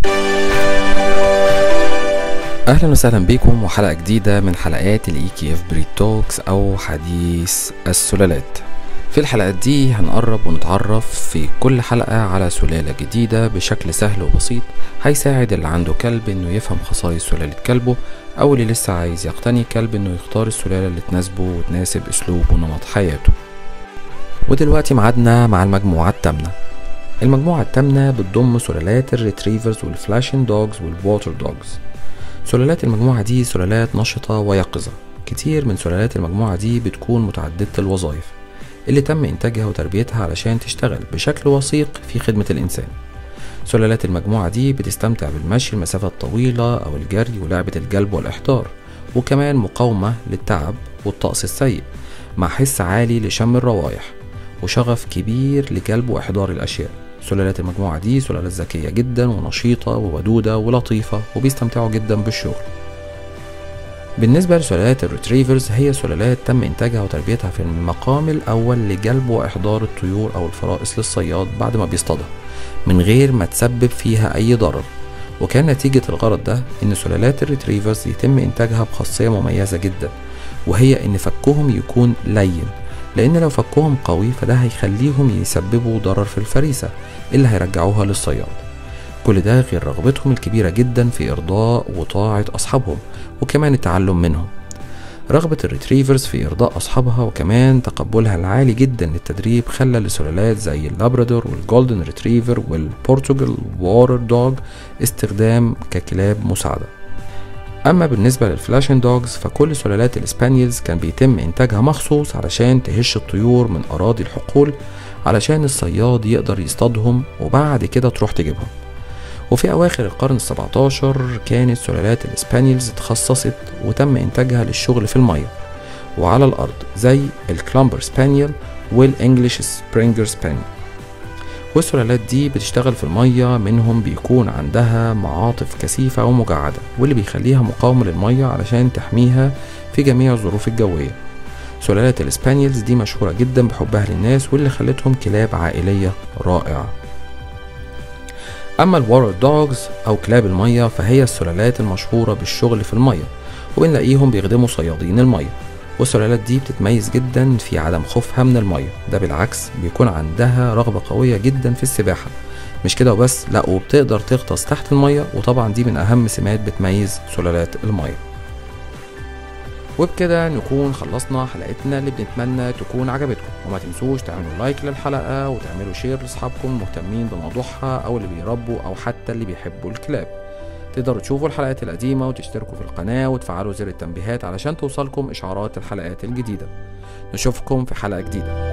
اهلا وسهلا بكم وحلقه جديده من حلقات الاي كي اف بريد توكس او حديث السلالات في الحلقات دي هنقرب ونتعرف في كل حلقة على سلالة جديدة بشكل سهل وبسيط هيساعد اللي عنده كلب انه يفهم خصائص سلالة كلبه او اللي لسه عايز يقتني كلب انه يختار السلالة اللي تناسبه وتناسب اسلوب ونمط حياته ودلوقتي معادنا مع المجموعة التامنة المجموعة التامنة بتضم سلالات الريتريفرز والفلاشين دوجز والووتر دوجز سلالات المجموعة دي سلالات نشطة ويقظة كتير من سلالات المجموعة دي بتكون متعددة الوظائف اللي تم إنتاجها وتربيتها علشان تشتغل بشكل وثيق في خدمة الإنسان سلالات المجموعة دي بتستمتع بالمشي المسافات الطويلة أو الجري ولعبة الجلب والإحضار وكمان مقاومة للتعب والطقس السيء مع حس عالي لشم الروائح وشغف كبير لجلب وإحضار الأشياء سلالات المجموعة دي سلالات ذكية جدا ونشيطة وودودة ولطيفة وبيستمتعوا جدا بالشغل بالنسبة لسلالات الريتريفرز هي سلالات تم إنتاجها وتربيتها في المقام الأول لجلب وإحضار الطيور أو الفرائس للصياد بعد ما بيصطادها من غير ما تسبب فيها أي ضرر وكان نتيجة الغرض ده إن سلالات الريتريفرز يتم إنتاجها بخاصية مميزة جدا وهي إن فكهم يكون لين لأن لو فكهم قوي فده هيخليهم يسببوا ضرر في الفريسة اللي هيرجعوها للصياد كل ده غير رغبتهم الكبيرة جدا في إرضاء وطاعة أصحابهم وكمان التعلم منهم رغبة الريتريفرز في إرضاء أصحابها وكمان تقبلها العالي جدا للتدريب خلى لسلالات زي اللابرادور والجولدن ريتريفر والبورتوغال وارر دوغ استخدام ككلاب مساعدة أما بالنسبة للفلاشين دوجز فكل سلالات الإسبانيلز كان بيتم إنتاجها مخصوص علشان تهش الطيور من أراضي الحقول علشان الصياد يقدر يصطادهم وبعد كده تروح تجيبهم وفي أواخر القرن السبعتاشر كانت سلالات الإسبانيلز اتخصصت وتم إنتاجها للشغل في المية وعلى الأرض زي الكلامبر سبانيل والإنجليش سبرينجر سبانيل والسلالات دي بتشتغل في المية منهم بيكون عندها معاطف كثيفة ومجعدة واللي بيخليها مقاومة للمية علشان تحميها في جميع الظروف الجوية سلالات الإسبانيلز دي مشهورة جدا بحبها للناس واللي خلتهم كلاب عائلية رائعة أما الوارر دوجز أو كلاب المية فهي السلالات المشهورة بالشغل في المية وبنلاقيهم بيخدموا صيادين المية والسلالات دي بتتميز جدا في عدم خوفها من المية ده بالعكس بيكون عندها رغبة قوية جدا في السباحة مش كده وبس لا وبتقدر تغطس تحت المية وطبعا دي من أهم سمات بتميز سلالات المية وبكده نكون خلصنا حلقتنا اللي بنتمنى تكون عجبتكم وما تنسوش تعملوا لايك للحلقة وتعملوا شير لاصحابكم المهتمين بموضوعها او اللي بيربوا او حتى اللي بيحبوا الكلاب تقدروا تشوفوا الحلقات القديمة وتشتركوا في القناة وتفعلوا زر التنبيهات علشان توصلكم إشعارات الحلقات الجديدة نشوفكم في حلقة جديدة